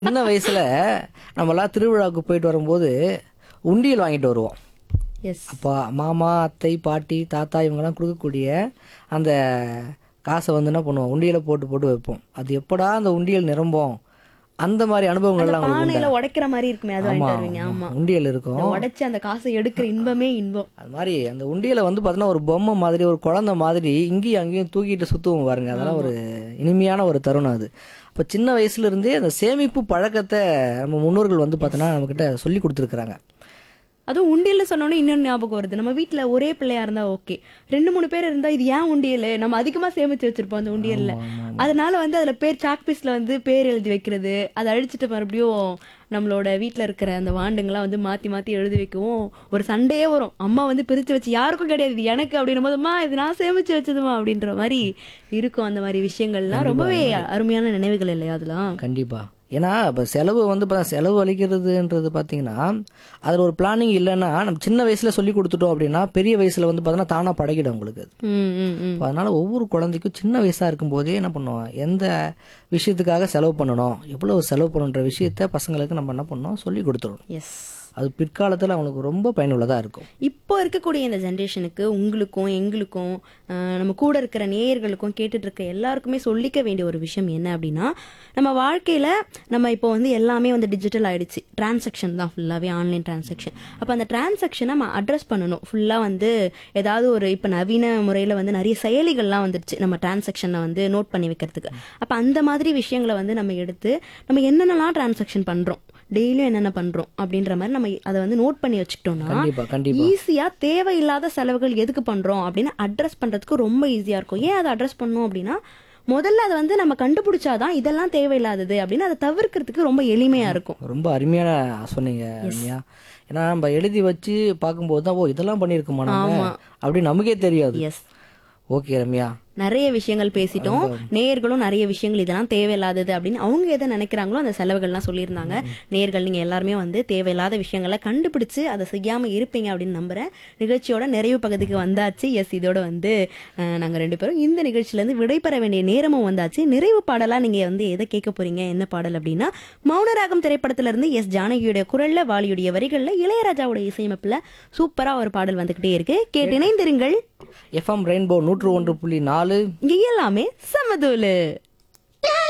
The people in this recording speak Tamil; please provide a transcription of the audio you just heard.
சின்ன வயசுல நம்மலாம் திருவிழாவுக்கு போயிட்டு வரும்போது உண்டியல் வாங்கிட்டு வருவோம் எஸ் அப்பா மாமா அத்தை பாட்டி தாத்தா இவங்கெல்லாம் கொடுக்கக்கூடிய அந்த காசை வந்து என்ன பண்ணுவோம் உண்டியலை போட்டு போட்டு வைப்போம் அது எப்படா அந்த உண்டியல் நிரம்பும் அந்த மாதிரி அனுபவங்கள்லாம் உங்களுக்கு உண்டா? பானையில உடைக்கிற மாதிரி இருக்குமே அது ஆமா வாங்கிட்டு வருவீங்க ஆமா உண்டியல் இருக்கும் இந்த உடைச்சு அந்த காசை எடுக்கிற இன்பமே இன்பம் அது மாதிரி அந்த உண்டியலை வந்து பார்த்தீங்கன்னா ஒரு பொம்மை மாதிரி ஒரு குழந்தை மாதிரி இங்கேயும் அங்கேயும் தூக்கிட்டு சுத்துவோம் பாருங்க அதெல்லாம் ஒரு இனிமையான ஒரு தருணம் அது அப்போ சின்ன வயசுல இருந்தே அந்த சேமிப்பு பழக்கத்தை நம்ம முன்னோர்கள் வந்து பார்த்தோன்னா நம்மக்கிட்ட சொல்லி கொடுத்துருக்குறாங்க அதுவும் உண்டியல்னு சொன்னோன்னே இன்னொன்று ஞாபகம் வருது நம்ம வீட்ல ஒரே பிள்ளையா இருந்தா ஓகே ரெண்டு மூணு பேர் இருந்தா இது ஏன் உண்டியல் நம்ம அதிகமா சேமிச்சு வச்சிருப்போம் அந்த உண்டியல்ல அதனால வந்து அதுல பேர் சாக் பீஸ்ல வந்து பேர் எழுதி வைக்கிறது அதை அழிச்சிட்டு மறுபடியும் நம்மளோட வீட்ல இருக்கிற அந்த வாண்டுங்கெல்லாம் வந்து மாத்தி மாத்தி எழுதி வைக்கவும் ஒரு சண்டையே வரும் அம்மா வந்து பிரிச்சு வச்சு யாருக்கும் கிடையாது இது எனக்கு அப்படின்னும் போதுமா இது நான் சேமிச்சு வச்சதுமா அப்படின்ற மாதிரி இருக்கும் அந்த மாதிரி விஷயங்கள்லாம் ரொம்பவே அருமையான நினைவுகள் இல்லையா அதெல்லாம் கண்டிப்பா ஏன்னா இப்போ செலவு வந்து இப்போ செலவு அளிக்கிறதுன்றது பார்த்தீங்கன்னா அதில் ஒரு பிளானிங் இல்லைன்னா நம்ம சின்ன வயசுல சொல்லி கொடுத்துட்டோம் அப்படின்னா பெரிய வயசுல வந்து பார்த்தோன்னா தானாக பழகிடும் உங்களுக்கு அது ம் ம் ம் அப்ப அதனால ஒவ்வொரு குழந்தைக்கும் சின்ன வயசா இருக்கும்போதே என்ன பண்ணுவோம் எந்த விஷயத்துக்காக செலவு பண்ணணும் எவ்வளவு செலவு பண்ணணுன்ற விஷயத்த பசங்களுக்கு நம்ம என்ன பண்ணணும் சொல்லி கொடுத்துடணும் எஸ் அது பிற்காலத்தில் அவங்களுக்கு ரொம்ப பயனுள்ளதாக இருக்கும் இப்போ இருக்கக்கூடிய இந்த ஜென்ரேஷனுக்கு உங்களுக்கும் எங்களுக்கும் ஆஹ், நம்ம கூட இருக்கிற நேயர்களுக்கும் கேட்டுட்டு இருக்க எல்லாருக்குமே சொல்லிக்க வேண்டிய ஒரு விஷயம் என்ன அப்படின்னா நம்ம வாழ்க்கையில நம்ம இப்போ வந்து எல்லாமே வந்து டிஜிட்டல் ஆயிடுச்சு டிரான்சாக்ஷன் தான் ஃபுல்லாகவே ஆன்லைன் டிரான்சாக்ஷன் அப்போ அந்த டிரான்சாக்ஷனை நம்ம அட்ரஸ் பண்ணணும் ஃபுல்லாக வந்து ஏதாவது ஒரு இப்போ நவீன முறையில் வந்து நிறைய செயலிகள்லாம் வந்துருச்சு நம்ம டிரான்சாக்ஷனை வந்து நோட் பண்ணி வைக்கிறதுக்கு அப்போ அந்த மாதிரி விஷயங்களை வந்து நம்ம எடுத்து நம்ம என்னென்னலாம் டிரான்சாக்ஷன் பண்ணுறோம் டெய்லியும் என்னென்ன பண்ணுறோம் அப்படின்ற மாதிரி நம்ம அதை வந்து நோட் பண்ணி வச்சுக்கிட்டோம்னா கண்டிப்பா கண்டிப்பா ஈஸியா தேவையில்லாத செலவுகள் எதுக்கு பண்றோம் அப்படின்னு அட்ரஸ் பண்றதுக்கு ரொம்ப ஈஸியா இருக்கும் ஏன் அதை அட்ரஸ் பண்ணணும் அப்படின்னா முதல்ல அதை வந்து நம்ம கண்டுபிடிச்சாதான் இதெல்லாம் தேவையில்லாதது அப்படின்னு அதை தவிர்க்கிறதுக்கு ரொம்ப எளிமையா இருக்கும் ரொம்ப அருமையான சொன்னீங்க ரம்யா ஏன்னா நம்ம எழுதி வச்சு பார்க்கும்போது தான் ஓ இதெல்லாம் பண்ணியிருக்கோமா நம்ம ஆமா. அப்படின்னு நமக்கே தெரியாது எஸ் ஓகே ரம்யா நிறைய விஷயங்கள் பேசிட்டோம் நேயர்களும் நிறைய விஷயங்கள் இதெல்லாம் தேவையில்லாதது அப்படின்னு அவங்க எதை நினைக்கிறாங்களோ அந்த செலவுகள்லாம் சொல்லியிருந்தாங்க நேயர்கள் நீங்க எல்லாருமே வந்து தேவையில்லாத விஷயங்களை கண்டுபிடிச்சு அதை செய்யாம இருப்பீங்க அப்படின்னு நம்புறேன் நிகழ்ச்சியோட நிறைவு பகுதிக்கு வந்தாச்சு எஸ் இதோட வந்து அஹ், நாங்க ரெண்டு பேரும் இந்த நிகழ்ச்சியில இருந்து விடைபெற வேண்டிய நேரமும் வந்தாச்சு நிறைவு பாடலா நீங்க வந்து எதை கேட்க போறீங்க என்ன பாடல் அப்படின்னா மௌனராகம் திரைப்படத்துல இருந்து எஸ் ஜானகியுடைய குரல்ல வாலியுடைய வரிகள்ல இளையராஜாவுடைய இசையமைப்புல சூப்பரா ஒரு பாடல் வந்துகிட்டே இருக்கு கேட்டு இணைந்திருங்கள் எஃப்எம் ரெயின்போ நூற்று ஒன்று புள்ளி நாலு இங்க எல்லாமே சமதூலு